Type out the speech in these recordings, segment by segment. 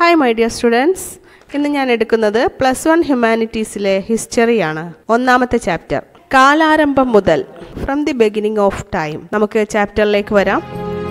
hi my dear students ഇന്ന് ഞാൻ എടുക്കുന്നത് പ്ലസ് വൺ ഹ്യൂമാനിറ്റീസിലെ ഹിസ്റ്ററിയാണ് ഒന്നാമത്തെ ചാപ്റ്റർ കാലാരംഭം മുതൽ from the beginning of time നമുക്ക് ചാപ്റ്ററിലേക്ക് വരാം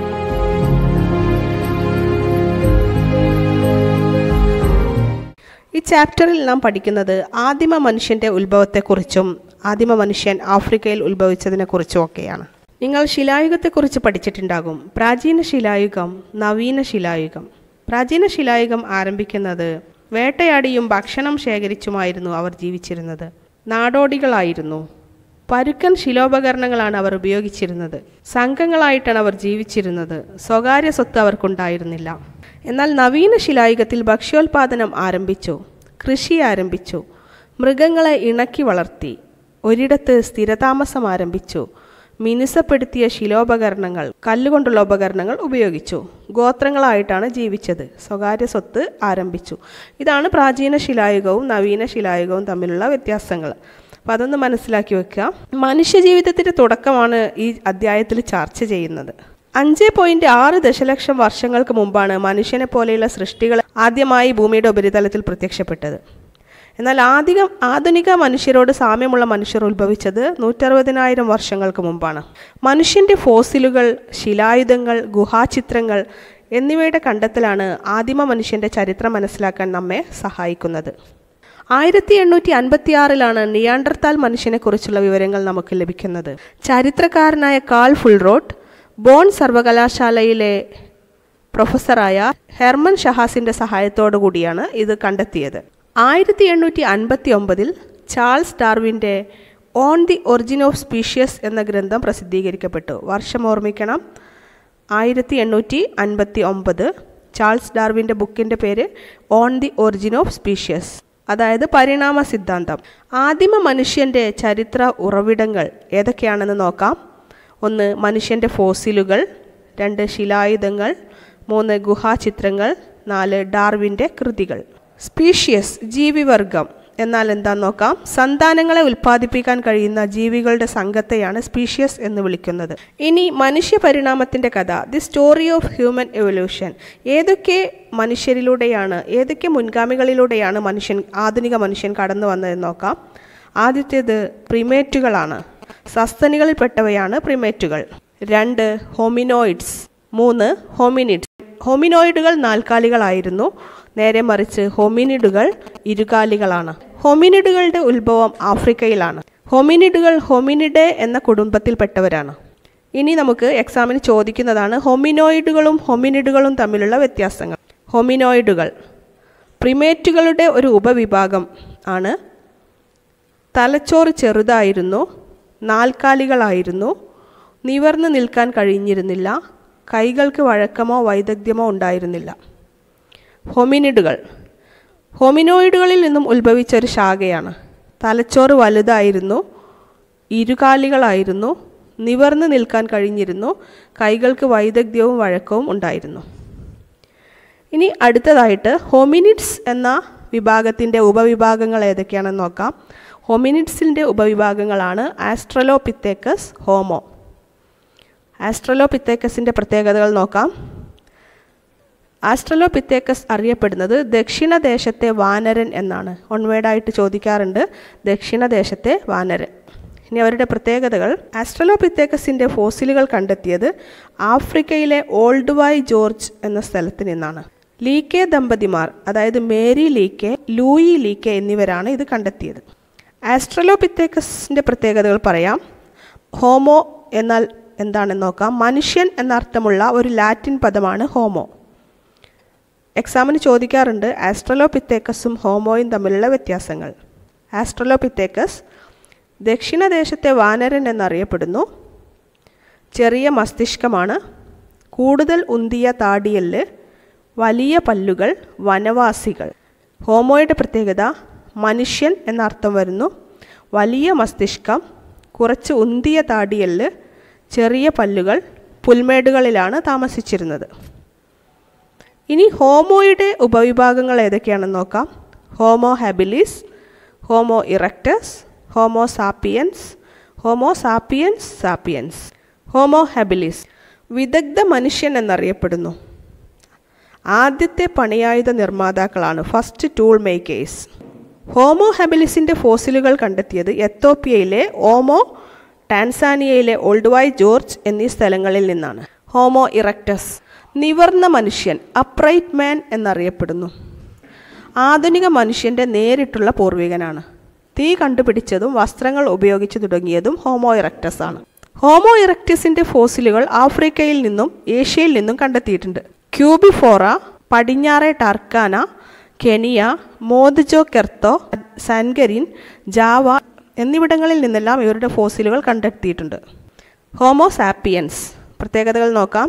ഈ ചാപ്റ്ററിൽ നാം പഠിക്കുന്നത് ആദിമ മനുഷ്യന്റെ ഉത്ഭവത്തെക്കുറിച്ചും ആദിമ മനുഷ്യൻ ആഫ്രിക്കയിൽ ഉത്ഭവിച്ചതിനെക്കുറിച്ചും ഒക്കെയാണ് നിങ്ങൾ ശിലായുഗത്തെക്കുറിച്ച് പഠിച്ചിട്ടുണ്ടാകും പ്രാചീന ശിലായുഗം നവീന ശിലായുഗം പ്രാചീന ശിലായുഗം ആരംഭിക്കുന്നത് വേട്ടയാടിയും ഭക്ഷണം ശേഖരിച്ചുമായിരുന്നു അവർ ജീവിച്ചിരുന്നത് നാടോടികളായിരുന്നു പരുക്കൻ ശിലോപകരണങ്ങളാണ് അവർ ഉപയോഗിച്ചിരുന്നത് സംഘങ്ങളായിട്ടാണ് അവർ ജീവിച്ചിരുന്നത് സ്വകാര്യ സ്വത്ത് അവർക്കുണ്ടായിരുന്നില്ല എന്നാൽ നവീന ശിലായുഗത്തിൽ ഭക്ഷ്യോൽപാദനം ആരംഭിച്ചു കൃഷി ആരംഭിച്ചു മൃഗങ്ങളെ ഇണക്കി വളർത്തി ഒരിടത്ത് സ്ഥിരതാമസം ആരംഭിച്ചു മിനുസപ്പെടുത്തിയ ശിലോപകരണങ്ങൾ കല്ലുകൊണ്ടുള്ള ഉപകരണങ്ങൾ ഉപയോഗിച്ചു ഗോത്രങ്ങളായിട്ടാണ് ജീവിച്ചത് സ്വകാര്യ സ്വത്ത് ആരംഭിച്ചു ഇതാണ് പ്രാചീന ശിലായുഗവും നവീന ശിലായുഗവും തമ്മിലുള്ള വ്യത്യാസങ്ങൾ അപ്പോൾ അതൊന്ന് മനസ്സിലാക്കി വെക്കുക മനുഷ്യജീവിതത്തിൻ്റെ തുടക്കമാണ് ഈ അധ്യായത്തിൽ ചർച്ച ചെയ്യുന്നത് അഞ്ച് പോയിന്റ് ആറ് ദശലക്ഷം വർഷങ്ങൾക്ക് മുമ്പാണ് മനുഷ്യനെ പോലെയുള്ള സൃഷ്ടികൾ ആദ്യമായി ഭൂമിയുടെ ഉപരിതലത്തിൽ പ്രത്യക്ഷപ്പെട്ടത് എന്നാൽ ആധികം ആധുനിക മനുഷ്യരോട് സാമ്യമുള്ള മനുഷ്യർ ഉത്ഭവിച്ചത് നൂറ്ററുപതിനായിരം വർഷങ്ങൾക്ക് മുമ്പാണ് മനുഷ്യൻ്റെ ഫോസിലുകൾ ശിലായുധങ്ങൾ ഗുഹാചിത്രങ്ങൾ എന്നിവയുടെ കണ്ടെത്തലാണ് ആദിമ മനുഷ്യൻ്റെ ചരിത്രം മനസ്സിലാക്കാൻ നമ്മെ സഹായിക്കുന്നത് ആയിരത്തി എണ്ണൂറ്റി അൻപത്തി ആറിലാണ് നിയാണ്ടർത്താൽ മനുഷ്യനെക്കുറിച്ചുള്ള വിവരങ്ങൾ നമുക്ക് ലഭിക്കുന്നത് ചരിത്രകാരനായ കാൾ ഫുൾറോട്ട് ബോൺ സർവകലാശാലയിലെ പ്രൊഫസറായ ഹെർമൻ ഷഹാസിൻ്റെ സഹായത്തോടു കൂടിയാണ് ഇത് കണ്ടെത്തിയത് ആയിരത്തി എണ്ണൂറ്റി അൻപത്തി ഒമ്പതിൽ ചാൾസ് ഡാർവിൻ്റെ on the origin of species എന്ന ഗ്രന്ഥം പ്രസിദ്ധീകരിക്കപ്പെട്ടു വർഷം ഓർമ്മിക്കണം ആയിരത്തി എണ്ണൂറ്റി അൻപത്തി ഒമ്പത് ചാൾസ് ഡാർവിൻ്റെ ബുക്കിൻ്റെ പേര് on the origin of species അതായത് പരിണാമ സിദ്ധാന്തം ആദിമ മനുഷ്യൻ്റെ ചരിത്ര ഉറവിടങ്ങൾ ഏതൊക്കെയാണെന്ന് നോക്കാം ഒന്ന് മനുഷ്യൻ്റെ ഫോസിലുകൾ രണ്ട് ശിലായുധങ്ങൾ മൂന്ന് ഗുഹാചിത്രങ്ങൾ നാല് ഡാർവിൻ്റെ കൃതികൾ സ്പീഷ്യസ് ജീവിവർഗം എന്നാൽ എന്താന്ന് നോക്കാം സന്താനങ്ങളെ ഉൽപ്പാദിപ്പിക്കാൻ കഴിയുന്ന ജീവികളുടെ സംഘത്തെയാണ് സ്പീഷ്യസ് എന്ന് വിളിക്കുന്നത് ഇനി മനുഷ്യ പരിണാമത്തിൻ്റെ കഥ the story of human evolution ഏതൊക്കെ മനുഷ്യരിലൂടെയാണ് ഏതൊക്കെ മുൻഗാമികളിലൂടെയാണ് മനുഷ്യൻ ആധുനിക മനുഷ്യൻ കടന്നു വന്നതെന്ന് നോക്കാം ആദ്യത്തേത് പ്രിമേറ്റുകളാണ് സസ്തനികളിൽപ്പെട്ടവയാണ് പ്രിമേറ്റുകൾ രണ്ട് ഹോമിനോയിഡ്സ് മൂന്ന് ഹോമിനിഡ്സ് ഹോമിനോയിഡുകൾ നാൽക്കാലികളായിരുന്നു നേരെ മറിച്ച് ഹോമിനിഡുകൾ ഇരുകാലികളാണ് ഹോമിനിഡുകളുടെ ഉത്ഭവം ആഫ്രിക്കയിലാണ് ഹോമിനിഡുകൾ ഹോമിനിഡെ എന്ന കുടുംബത്തിൽപ്പെട്ടവരാണ് ഇനി നമുക്ക് എക്സാമിന് ചോദിക്കുന്നതാണ് ഹോമിനോയിഡുകളും ഹോമിനിഡുകളും തമ്മിലുള്ള വ്യത്യാസങ്ങൾ ഹോമിനോയിഡുകൾ പ്രിമേറ്റുകളുടെ ഒരു ഉപവിഭാഗം ആണ് തലച്ചോറ് ചെറുതായിരുന്നു നാൽക്കാലികളായിരുന്നു നിവർന്നു നിൽക്കാൻ കഴിഞ്ഞിരുന്നില്ല കൈകൾക്ക് വഴക്കമോ വൈദഗ്ധ്യമോ ഉണ്ടായിരുന്നില്ല ഹൊമിനിഡുകൾ ഹോമിനോയിഡുകളിൽ നിന്നും ഉത്ഭവിച്ച ഒരു ശാഖയാണ് തലച്ചോറ് വലുതായിരുന്നു ഇരുകാലികളായിരുന്നു നിവർന്നു നിൽക്കാൻ കഴിഞ്ഞിരുന്നു കൈകൾക്ക് വൈദഗ്ധ്യവും വഴക്കവും ഉണ്ടായിരുന്നു ഇനി അടുത്തതായിട്ട് ഹോമിനിഡ്സ് എന്ന വിഭാഗത്തിൻ്റെ ഉപവിഭാഗങ്ങൾ ഏതൊക്കെയാണെന്ന് നോക്കാം ഹോമിനിഡ്സിൻ്റെ ഉപവിഭാഗങ്ങളാണ് ആസ്ട്രലോപിത്തേക്കസ് ഹോമോ ആസ്ട്രലോപിത്തേക്കസിൻ്റെ പ്രത്യേകതകൾ നോക്കാം ആസ്ട്രലോപിത്തേക്കസ് അറിയപ്പെടുന്നത് ദക്ഷിണദേശത്തെ വാനരൻ എന്നാണ് ഒൺവേഡായിട്ട് ചോദിക്കാറുണ്ട് ദക്ഷിണദേശത്തെ വാനരൻ ഇനി അവരുടെ പ്രത്യേകതകൾ ആസ്ട്രലോപിത്തേക്കസിൻ്റെ ഫോസിലുകൾ കണ്ടെത്തിയത് ആഫ്രിക്കയിലെ ഓൾഡ് വൈ ജോർജ് എന്ന സ്ഥലത്ത് നിന്നാണ് ലീക്കെ ദമ്പതിമാർ അതായത് മേരി ലീക്കെ ലൂയി ലീക്കെ എന്നിവരാണ് ഇത് കണ്ടെത്തിയത് ആസ്ട്രലോപിത്തേക്കസിൻ്റെ പ്രത്യേകതകൾ പറയാം ഹോമോ എന്നാൽ എന്താണെന്ന് നോക്കാം മനുഷ്യൻ എന്നർത്ഥമുള്ള ഒരു ലാറ്റിൻ പദമാണ് ഹോമോ എക്സാമിന് ചോദിക്കാറുണ്ട് ആസ്ട്രലോപിത്തേക്കസും ഹോമോയും തമ്മിലുള്ള വ്യത്യാസങ്ങൾ ആസ്ട്രലോപിത്തേക്കസ് ദക്ഷിണദേശത്തെ വാനരൻ എന്നറിയപ്പെടുന്നു ചെറിയ മസ്തിഷ്കമാണ് കൂടുതൽ ഉന്തിയ താടിയല് വലിയ പല്ലുകൾ വനവാസികൾ ഹോമോയുടെ പ്രത്യേകത മനുഷ്യൻ എന്നർത്ഥം വരുന്നു വലിയ മസ്തിഷ്കം കുറച്ച് ഉന്തിയ താടിയല് ചെറിയ പല്ലുകൾ പുൽമേടുകളിലാണ് താമസിച്ചിരുന്നത് ഇനി ഹോമോയുടെ ഉപവിഭാഗങ്ങൾ ഏതൊക്കെയാണെന്ന് നോക്കാം homo habilis homo erectus homo sapiens homo sapiens sapiens homo habilis വിദഗ്ധ മനുഷ്യൻ എന്നറിയപ്പെടുന്നു ആദ്യത്തെ പണിയായുധ നിർമ്മാതാക്കളാണ് ഫസ്റ്റ് ടൂൾ മേക്കേഴ്സ് ഹോമോ ഹെബിലിസിൻ്റെ ഫോസിലുകൾ കണ്ടെത്തിയത് എത്തോപ്യയിലെ ഓമോ ടാൻസാനിയയിലെ ഓൾഡ് വൈ ജോർജ് എന്നീ സ്ഥലങ്ങളിൽ നിന്നാണ് ഹോമോ ഇറക്ടസ് നിവർന്ന മനുഷ്യൻ അപ്രൈറ്റ് മാൻ എന്നറിയപ്പെടുന്നു ആധുനിക മനുഷ്യൻ്റെ നേരിട്ടുള്ള പൂർവികനാണ് തീ കണ്ടുപിടിച്ചതും വസ്ത്രങ്ങൾ ഉപയോഗിച്ചു തുടങ്ങിയതും ഹോമോ ഇറക്ടസ് ആണ് ഹോമോ ഇറക്ടസിൻ്റെ ഫോസിലുകൾ ആഫ്രിക്കയിൽ നിന്നും ഏഷ്യയിൽ നിന്നും കണ്ടെത്തിയിട്ടുണ്ട് ക്യൂബിഫോറ പടിഞ്ഞാറെ ടർക്കാന കെനിയ മോദ്ജോ കെർത്തോ സൻഗരിൻ ജാവ എന്നിവിടങ്ങളിൽ നിന്നെല്ലാം ഇവരുടെ ഫോസിലുകൾ കണ്ടെത്തിയിട്ടുണ്ട് ഹോമോ സാപ്പിയൻസ് പ്രത്യേകതകൾ നോക്കാം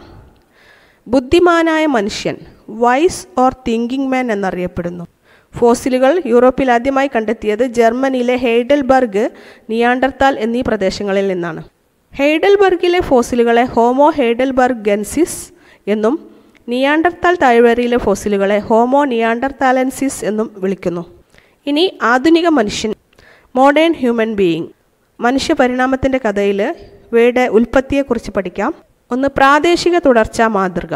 ബുദ്ധിമാനായ മനുഷ്യൻ വൈസ് ഓർ തിങ്കിങ് മാൻ എന്നറിയപ്പെടുന്നു ഫോസിലുകൾ യൂറോപ്പിൽ ആദ്യമായി കണ്ടെത്തിയത് ജർമ്മനിയിലെ ഹെയ്ഡൽബർഗ് നിയാണ്ടർത്താൽ എന്നീ പ്രദേശങ്ങളിൽ നിന്നാണ് ഹെയ്ഡൽബർഗിലെ ഫോസിലുകളെ ഹോമോ ഹെയ്ഡൽബർഗൻസിസ് എന്നും നിയാണ്ടർത്താൽ താഴ്വരയിലെ ഫോസിലുകളെ ഹോമോ നിയാണ്ടർത്താലൻസിസ് എന്നും വിളിക്കുന്നു ഇനി ആധുനിക മനുഷ്യൻ മോഡേൺ ഹ്യൂമൻ ബീയിങ് മനുഷ്യ പരിണാമത്തിൻ്റെ കഥയിൽ ഇവയുടെ ഉൽപ്പത്തിയെക്കുറിച്ച് പഠിക്കാം ഒന്ന് പ്രാദേശിക തുടർച്ചാ മാതൃക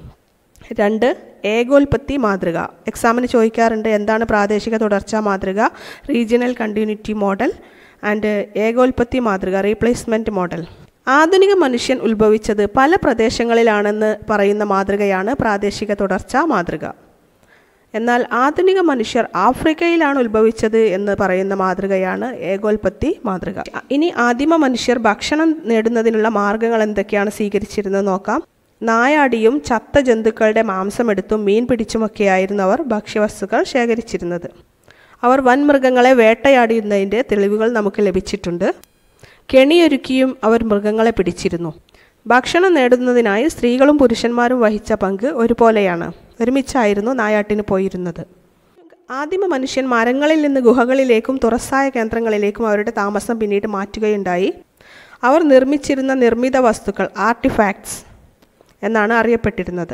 രണ്ട് ഏകോൽപത്തി മാതൃക എക്സാമിന് ചോദിക്കാറുണ്ട് എന്താണ് പ്രാദേശിക തുടർച്ചാ മാതൃക റീജിയണൽ കണ്ടിന്യൂറ്റി മോഡൽ ആൻഡ് ഏകോൽപത്തി മാതൃക റീപ്ലേസ്മെൻറ്റ് മോഡൽ ആധുനിക മനുഷ്യൻ ഉത്ഭവിച്ചത് പല പ്രദേശങ്ങളിലാണെന്ന് പറയുന്ന മാതൃകയാണ് പ്രാദേശിക തുടർച്ചാ മാതൃക എന്നാൽ ആധുനിക മനുഷ്യർ ആഫ്രിക്കയിലാണ് ഉത്ഭവിച്ചത് എന്ന് പറയുന്ന മാതൃകയാണ് ഏകോൽപത്തി മാതൃക ഇനി ആദിമ മനുഷ്യർ ഭക്ഷണം നേടുന്നതിനുള്ള മാർഗങ്ങൾ എന്തൊക്കെയാണ് സ്വീകരിച്ചിരുന്നത് നോക്കാം നായാടിയും ചത്ത ജന്തുക്കളുടെ മാംസമെടുത്തും മീൻ പിടിച്ചുമൊക്കെയായിരുന്നു അവർ ഭക്ഷ്യവസ്തുക്കൾ ശേഖരിച്ചിരുന്നത് അവർ വൻമൃഗങ്ങളെ വേട്ടയാടിയിരുന്നതിൻ്റെ തെളിവുകൾ നമുക്ക് ലഭിച്ചിട്ടുണ്ട് കെണിയൊരുക്കിയും അവർ മൃഗങ്ങളെ പിടിച്ചിരുന്നു ഭക്ഷണം നേടുന്നതിനായി സ്ത്രീകളും പുരുഷന്മാരും വഹിച്ച പങ്ക് ഒരുപോലെയാണ് ഒരുമിച്ചായിരുന്നു നായാട്ടിന് പോയിരുന്നത് ആദിമ മനുഷ്യൻ മരങ്ങളിൽ നിന്ന് ഗുഹകളിലേക്കും തുറസായ കേന്ദ്രങ്ങളിലേക്കും അവരുടെ താമസം പിന്നീട് മാറ്റുകയുണ്ടായി അവർ നിർമ്മിച്ചിരുന്ന നിർമ്മിത വസ്തുക്കൾ ആർട്ടിഫാക്ട്സ് എന്നാണ് അറിയപ്പെട്ടിരുന്നത്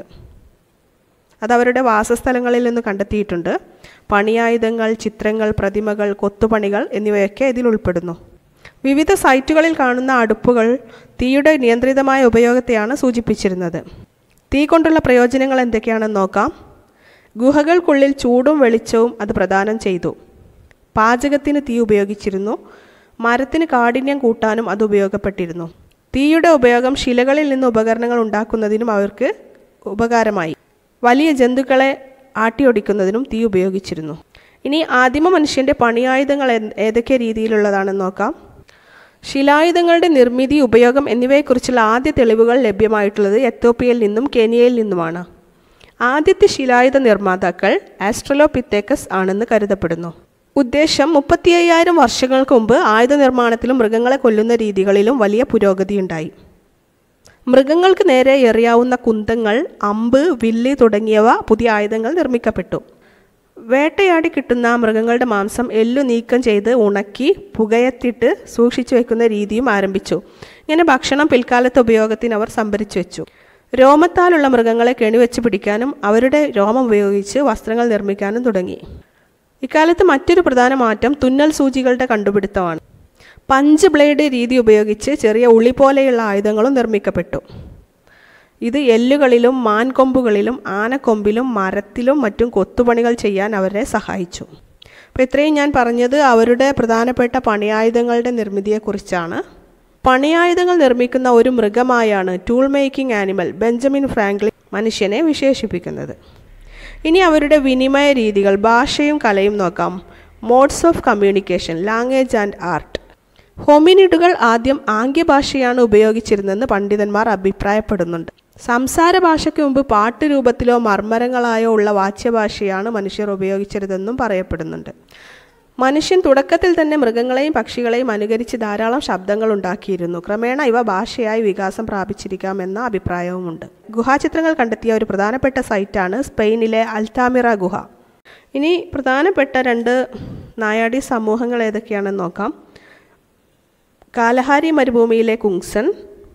അത് അവരുടെ വാസസ്ഥലങ്ങളിൽ നിന്ന് കണ്ടെത്തിയിട്ടുണ്ട് പണിയായുധങ്ങൾ ചിത്രങ്ങൾ പ്രതിമകൾ കൊത്തുപണികൾ എന്നിവയൊക്കെ ഇതിൽ ഉൾപ്പെടുന്നു വിവിധ സൈറ്റുകളിൽ കാണുന്ന അടുപ്പുകൾ തീയുടെ നിയന്ത്രിതമായ ഉപയോഗത്തെയാണ് സൂചിപ്പിച്ചിരുന്നത് തീ കൊണ്ടുള്ള പ്രയോജനങ്ങൾ എന്തൊക്കെയാണെന്ന് നോക്കാം ഗുഹകൾക്കുള്ളിൽ ചൂടും വെളിച്ചവും അത് പ്രദാനം ചെയ്തു പാചകത്തിന് തീ ഉപയോഗിച്ചിരുന്നു മരത്തിന് കാഠിന്യം കൂട്ടാനും അത് ഉപയോഗപ്പെട്ടിരുന്നു തീയുടെ ഉപയോഗം ശിലകളിൽ നിന്ന് ഉപകരണങ്ങൾ ഉണ്ടാക്കുന്നതിനും അവർക്ക് ഉപകാരമായി വലിയ ജന്തുക്കളെ ആട്ടിയൊടിക്കുന്നതിനും തീ ഉപയോഗിച്ചിരുന്നു ഇനി ആദിമ മനുഷ്യൻ്റെ പണിയായുധങ്ങൾ ഏതൊക്കെ രീതിയിലുള്ളതാണെന്ന് നോക്കാം ശിലായുധങ്ങളുടെ നിർമ്മിതി ഉപയോഗം എന്നിവയെക്കുറിച്ചുള്ള ആദ്യ തെളിവുകൾ ലഭ്യമായിട്ടുള്ളത് എത്തോപ്യയിൽ നിന്നും കെനിയയിൽ നിന്നുമാണ് ആദ്യത്തെ ശിലായുധ നിർമ്മാതാക്കൾ ആസ്ട്രലോപിത്തേക്കസ് ആണെന്ന് കരുതപ്പെടുന്നു ഉദ്ദേശം മുപ്പത്തി അയ്യായിരം വർഷങ്ങൾക്ക് മുമ്പ് ആയുധ നിർമ്മാണത്തിലും മൃഗങ്ങളെ കൊല്ലുന്ന രീതികളിലും വലിയ പുരോഗതിയുണ്ടായി മൃഗങ്ങൾക്ക് നേരെ എറിയാവുന്ന കുന്തങ്ങൾ അമ്പ് വില്ല് തുടങ്ങിയവ പുതിയ ആയുധങ്ങൾ നിർമ്മിക്കപ്പെട്ടു വേട്ടയാടി കിട്ടുന്ന മൃഗങ്ങളുടെ മാംസം എല്ലു നീക്കം ചെയ്ത് ഉണക്കി പുകയത്തിട്ട് സൂക്ഷിച്ചു വെക്കുന്ന രീതിയും ആരംഭിച്ചു ഇങ്ങനെ ഭക്ഷണം പിൽക്കാലത്തെ ഉപയോഗത്തിന് അവർ സംഭരിച്ചു വെച്ചു രോമത്താലുള്ള മൃഗങ്ങളെ കെണിവെച്ച് പിടിക്കാനും അവരുടെ രോമം ഉപയോഗിച്ച് വസ്ത്രങ്ങൾ നിർമ്മിക്കാനും തുടങ്ങി ഇക്കാലത്ത് മറ്റൊരു പ്രധാന മാറ്റം തുന്നൽ സൂചികളുടെ കണ്ടുപിടുത്തമാണ് പഞ്ച് ബ്ലേഡ് രീതി ഉപയോഗിച്ച് ചെറിയ ഉളി പോലെയുള്ള ആയുധങ്ങളും നിർമ്മിക്കപ്പെട്ടു ഇത് എല്ലുകളിലും മാൻകൊമ്പുകളിലും ആനക്കൊമ്പിലും മരത്തിലും മറ്റും കൊത്തുപണികൾ ചെയ്യാൻ അവരെ സഹായിച്ചു അപ്പോൾ ഇത്രയും ഞാൻ പറഞ്ഞത് അവരുടെ പ്രധാനപ്പെട്ട പണിയായുധങ്ങളുടെ നിർമ്മിതിയെക്കുറിച്ചാണ് പണിയായുധങ്ങൾ നിർമ്മിക്കുന്ന ഒരു മൃഗമായാണ് tool making animal Benjamin Franklin മനുഷ്യനെ വിശേഷിപ്പിക്കുന്നത് ഇനി അവരുടെ വിനിമയ രീതികൾ ഭാഷയും കലയും നോക്കാം modes of communication language and art ഹോമിനിഡുകൾ ആദ്യം ആംഗ്യഭാഷയാണ് ഉപയോഗിച്ചിരുന്നതെന്ന് പണ്ഡിതന്മാർ അഭിപ്രായപ്പെടുന്നുണ്ട് സംസാര ഭാഷയ്ക്ക് മുമ്പ് പാട്ട് രൂപത്തിലോ മർമ്മരങ്ങളായോ ഉള്ള വാച്യഭാഷയാണ് മനുഷ്യർ ഉപയോഗിച്ചിരുന്നതെന്നും പറയപ്പെടുന്നുണ്ട് മനുഷ്യൻ തുടക്കത്തിൽ തന്നെ മൃഗങ്ങളെയും പക്ഷികളെയും അനുകരിച്ച് ധാരാളം ശബ്ദങ്ങൾ ഉണ്ടാക്കിയിരുന്നു ക്രമേണ ഇവ ഭാഷയായി വികാസം പ്രാപിച്ചിരിക്കാമെന്ന അഭിപ്രായവുമുണ്ട് ഗുഹാചിത്രങ്ങൾ കണ്ടെത്തിയ ഒരു പ്രധാനപ്പെട്ട സൈറ്റാണ് സ്പെയിനിലെ അൽത്താമിറ ഗുഹ ഇനി പ്രധാനപ്പെട്ട രണ്ട് നായാടി സമൂഹങ്ങൾ ഏതൊക്കെയാണെന്ന് നോക്കാം കാലഹാരി മരുഭൂമിയിലെ കുങ്സൺ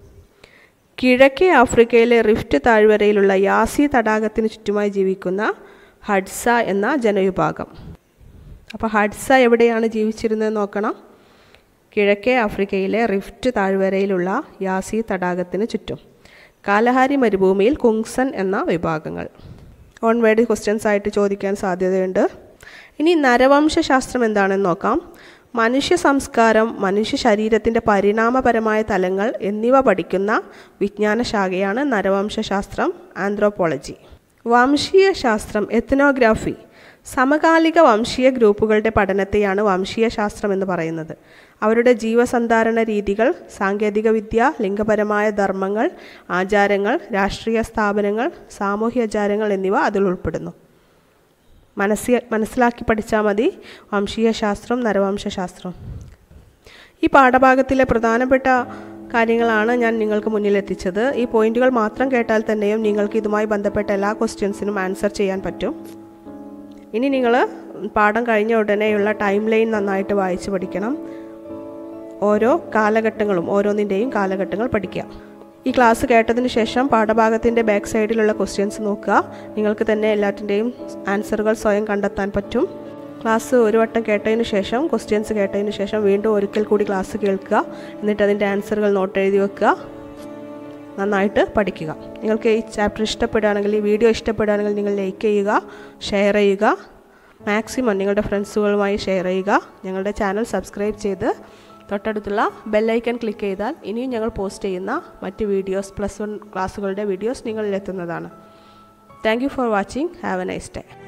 കിഴക്കേ ആഫ്രിക്കയിലെ റിഫ്റ്റ് താഴ്വരയിലുള്ള യാസി തടാകത്തിന് ചുറ്റുമായി ജീവിക്കുന്ന ഹഡ്സ എന്ന ജനവിഭാഗം അപ്പോൾ ഹഡ്സ എവിടെയാണ് ജീവിച്ചിരുന്നത് നോക്കണം കിഴക്കേ ആഫ്രിക്കയിലെ റിഫ്റ്റ് താഴ്വരയിലുള്ള യാസി തടാകത്തിന് ചുറ്റും കാലഹാരി മരുഭൂമിയിൽ കുങ്സൻ എന്ന വിഭാഗങ്ങൾ ഓൺ വേർഡ് ക്വസ്റ്റ്യൻസ് ആയിട്ട് ചോദിക്കാൻ സാധ്യതയുണ്ട് ഇനി നരവംശാസ്ത്രം എന്താണെന്ന് നോക്കാം മനുഷ്യ സംസ്കാരം മനുഷ്യ ശരീരത്തിൻ്റെ പരിണാമപരമായ തലങ്ങൾ എന്നിവ പഠിക്കുന്ന വിജ്ഞാന ശാഖയാണ് നരവംശാസ്ത്രം ആന്ത്രോപോളജി വംശീയ ശാസ്ത്രം എത്നോഗ്രാഫി സമകാലിക വംശീയ ഗ്രൂപ്പുകളുടെ പഠനത്തെയാണ് വംശീയ ശാസ്ത്രം എന്ന് പറയുന്നത് അവരുടെ ജീവസന്ധാരണ രീതികൾ സാങ്കേതികവിദ്യ ലിംഗപരമായ ധർമ്മങ്ങൾ ആചാരങ്ങൾ രാഷ്ട്രീയ സ്ഥാപനങ്ങൾ സാമൂഹ്യാചാരങ്ങൾ എന്നിവ അതിൽ ഉൾപ്പെടുന്നു മനസ്സി മനസ്സിലാക്കി പഠിച്ചാൽ മതി വംശീയ ശാസ്ത്രം നരവംശാസ്ത്രം ഈ പാഠഭാഗത്തിലെ പ്രധാനപ്പെട്ട കാര്യങ്ങളാണ് ഞാൻ നിങ്ങൾക്ക് മുന്നിൽ എത്തിച്ചത് ഈ പോയിന്റുകൾ മാത്രം കേട്ടാൽ തന്നെയും നിങ്ങൾക്ക് ഇതുമായി ബന്ധപ്പെട്ട എല്ലാ ക്വസ്റ്റ്യൻസിനും ആൻസർ ചെയ്യാൻ പറ്റും ഇനി നിങ്ങൾ പാഠം കഴിഞ്ഞ ഉടനെയുള്ള ടൈം ലൈൻ നന്നായിട്ട് വായിച്ച് പഠിക്കണം ഓരോ കാലഘട്ടങ്ങളും ഓരോന്നിൻ്റെയും കാലഘട്ടങ്ങൾ പഠിക്കുക ഈ ക്ലാസ് കേട്ടതിന് ശേഷം പാഠഭാഗത്തിൻ്റെ ബാക്ക് സൈഡിലുള്ള ക്വസ്റ്റ്യൻസ് നോക്കുക നിങ്ങൾക്ക് തന്നെ എല്ലാറ്റിൻ്റെയും ആൻസറുകൾ സ്വയം കണ്ടെത്താൻ പറ്റും ക്ലാസ് ഒരു വട്ടം കേട്ടതിന് ശേഷം ക്വസ്റ്റ്യൻസ് കേട്ടതിന് ശേഷം വീണ്ടും ഒരിക്കൽ കൂടി ക്ലാസ് കേൾക്കുക എന്നിട്ട് അതിൻ്റെ ആൻസറുകൾ നോട്ട് എഴുതി വെക്കുക നന്നായിട്ട് പഠിക്കുക നിങ്ങൾക്ക് ഈ ചാപ്റ്റർ ഇഷ്ടപ്പെടുകയാണെങ്കിൽ ഈ വീഡിയോ ഇഷ്ടപ്പെടുകയാണെങ്കിൽ നിങ്ങൾ ലൈക്ക് ചെയ്യുക ഷെയർ ചെയ്യുക മാക്സിമം നിങ്ങളുടെ ഫ്രണ്ട്സുകളുമായി ഷെയർ ചെയ്യുക ഞങ്ങളുടെ ചാനൽ സബ്സ്ക്രൈബ് ചെയ്ത് തൊട്ടടുത്തുള്ള ബെല്ലൈക്കൺ ക്ലിക്ക് ചെയ്താൽ ഇനിയും ഞങ്ങൾ പോസ്റ്റ് ചെയ്യുന്ന മറ്റ് വീഡിയോസ് പ്ലസ് വൺ ക്ലാസ്സുകളുടെ വീഡിയോസ് നിങ്ങളിലെത്തുന്നതാണ് thank you for watching have a nice day